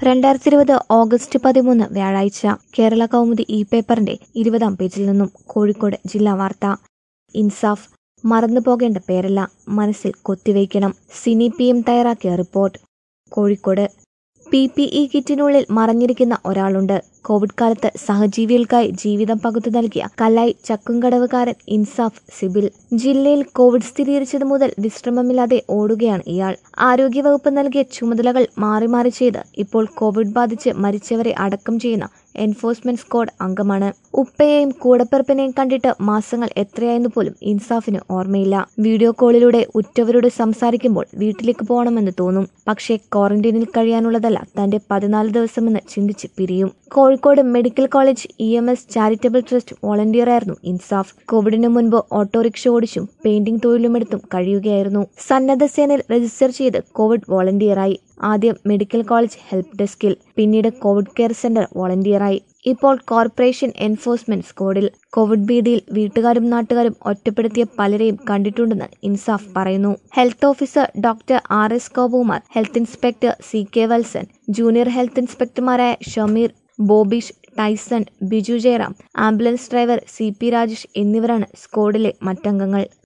രണ്ടായിരത്തി ഇരുപത് ഓഗസ്റ്റ് പതിമൂന്ന് വ്യാഴാഴ്ച കേരള കൗമുദി ഇ പേപ്പറിന്റെ ഇരുപതാം പേജിൽ നിന്നും കോഴിക്കോട് ജില്ലാ വാർത്ത ഇൻസാഫ് മറന്നു പോകേണ്ട പേരല്ല മനസ്സിൽ കൊത്തിവയ്ക്കണം സിനി പി എം തയ്യാറാക്കിയ report Kozhikode P P E കിറ്റിനുള്ളിൽ മറഞ്ഞിരിക്കുന്ന ഒരാളുണ്ട് കോവിഡ് കാലത്ത് സഹജീവികൾക്കായി ജീവിതം പകുത്തു നൽകിയ കല്ലായി ചക്കുംകടവുകാരൻ ഇൻസാഫ് സിബിൽ ജില്ലയിൽ കോവിഡ് സ്ഥിരീകരിച്ചത് മുതൽ വിശ്രമമില്ലാതെ ഓടുകയാണ് ഇയാൾ ആരോഗ്യവകുപ്പ് നൽകിയ ചുമതലകൾ മാറി മാറി ചെയ്ത് ഇപ്പോൾ കോവിഡ് ബാധിച്ച് മരിച്ചവരെ അടക്കം ചെയ്യുന്ന എൻഫോഴ്സ്മെന്റ് സ്ക്വാഡ് അംഗമാണ് ഉപ്പയെയും കൂടപ്പിറപ്പിനെയും കണ്ടിട്ട് മാസങ്ങൾ എത്രയായെന്ന് പോലും ഇൻസാഫിന് ഓർമ്മയില്ല വീഡിയോ കോളിലൂടെ ഉറ്റവരോട് സംസാരിക്കുമ്പോൾ വീട്ടിലേക്ക് പോകണമെന്ന് തോന്നും പക്ഷേ ക്വാറന്റൈനിൽ കഴിയാനുള്ളതല്ല തന്റെ പതിനാല് ദിവസമെന്ന് ചിന്തിച്ച് പിരിയും Kozhikode medical college E M S charitable trust വോളണ്ടിയറായിരുന്നു ഇൻസാഫ് കോവിഡിന് മുൻപ് ഓട്ടോറിക്ഷ ഓടിച്ചും പെയിന്റിംഗ് തൊഴിലുമെടുത്തും കഴിയുകയായിരുന്നു സന്നദ്ധ സേനയിൽ രജിസ്റ്റർ ചെയ്ത് കോവിഡ് വോളണ്ടിയറായി ആദ്യം മെഡിക്കൽ കോളേജ് ഹെൽപ്പ് ഡെസ്കിൽ പിന്നീട് കോവിഡ് കെയർ സെന്റർ വോളണ്ടിയറായി ഇപ്പോൾ കോർപ്പറേഷൻ എൻഫോഴ്സ്മെന്റ് സ്ക്വാഡിൽ കോവിഡ് ഭീതിയിൽ വീട്ടുകാരും നാട്ടുകാരും ഒറ്റപ്പെടുത്തിയ പലരെയും കണ്ടിട്ടുണ്ടെന്ന് ഇൻസാഫ് പറയുന്നു health officer doctor R S Gopakumar health inspector C K Valsan junior health ഇൻസ്പെക്ടർമാരായ Shameer Bobeesh Tyson Biju Jayaram ambulance driver C P Rajesh എന്നിവരാണ് സ്ക്വാഡിലെ മറ്റംഗങ്ങൾ